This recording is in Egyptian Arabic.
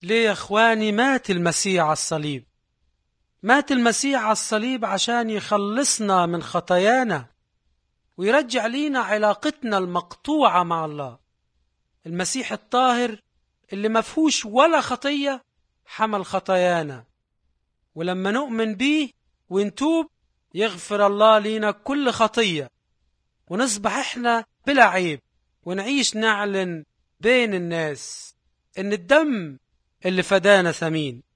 ليه يا اخواني مات المسيح على الصليب مات المسيح على الصليب عشان يخلصنا من خطايانا ويرجع لينا علاقتنا المقطوعة مع الله المسيح الطاهر اللي مفهوش ولا خطية حمل خطايانا ولما نؤمن بيه ونتوب يغفر الله لينا كل خطية ونصبح احنا بلا عيب ونعيش نعلن بين الناس ان الدم اللي فدانا ثمين